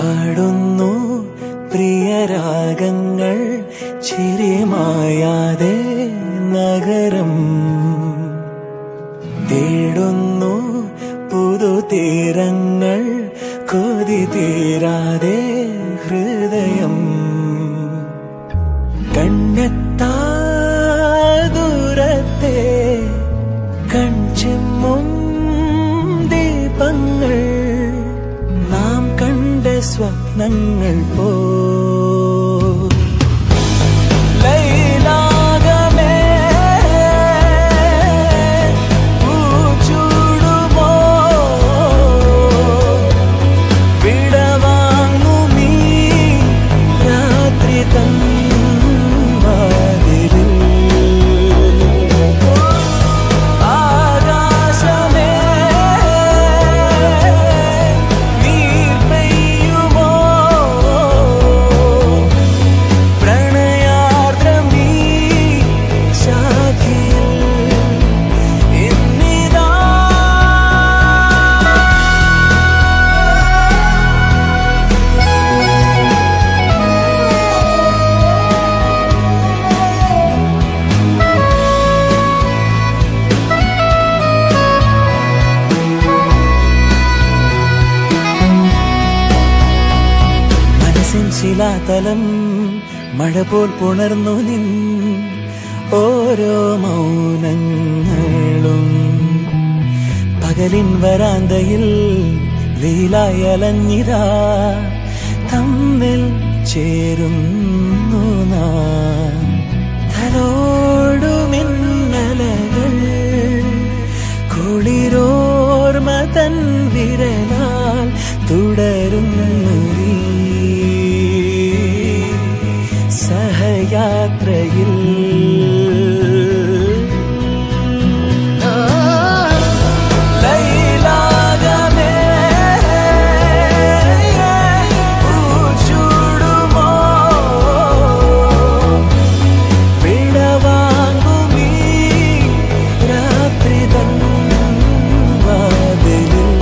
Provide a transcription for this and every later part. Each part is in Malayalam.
പാടുന്നു പ്രിയരാഗങ്ങൾ ചിരിമായാതെ നഗരം തേടുന്നു പുതുതീരങ്ങൾ കൊതി തീരാതെ ഹൃദയം കണ്ണെത്താ ദൂരത്തെ കൺചിമ്മും ദീപങ്ങൾ നാം കണ്ട സ്വപ്നങ്ങൾ പോ ലൈലാകമേ പൂച്ചൂടുമോ വിടവാങ്ങുമീ രാത്രി തൻ വാതിലിൽ ആകാശമേ നീർ പെയ്യുമോ പ്രണയാർദ്രമീ ശാഖിയിൽ ഇന്നിതാ മനസ്സിൻ ശിലാതലം മഴ പോൽ പുണർന്നു നിൻ ഓരോ മൗനങ്ങളും പകലിൻ വരാന്തയിൽ വെയിലായി അലഞ്ഞിതാ തമ്മിൽ ചേരുന്നു നാം തലോടുമിന്നലകൾ കുളിരോർമ തൻ വിരലാൽ തുടരുന്നു നീ സഹയാത്രയിൽ ലൈലാകമേ പൂച്ചൂടുമോ വിടവാങ്ങുമീ രാത്രി തൻ വാതിലിൽ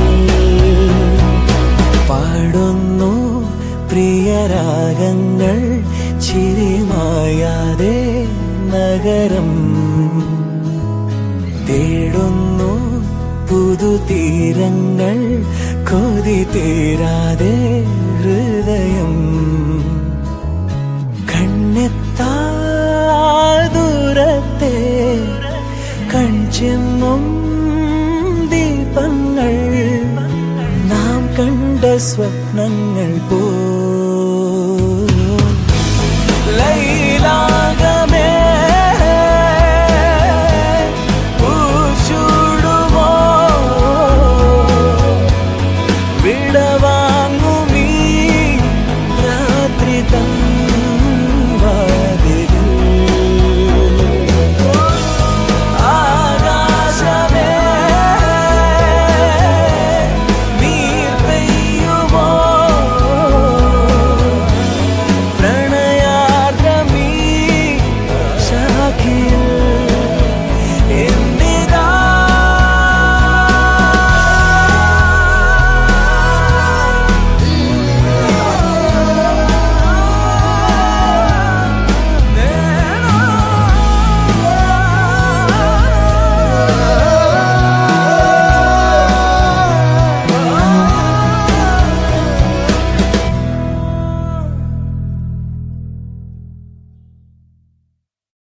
പാടുന്നു പ്രിയരാഗങ്ങൾ ചിരിമായാതെ നഗരം തേടുന്നു പുതുതീരങ്ങൾ കൊതി തീരാതെ ഹൃദയം കണ്ണെത്താ ദൂരത്തെ കൺചെമ്മും ദീപങ്ങൾ നാം കണ്ട സ്വപ്നങ്ങൾ പോ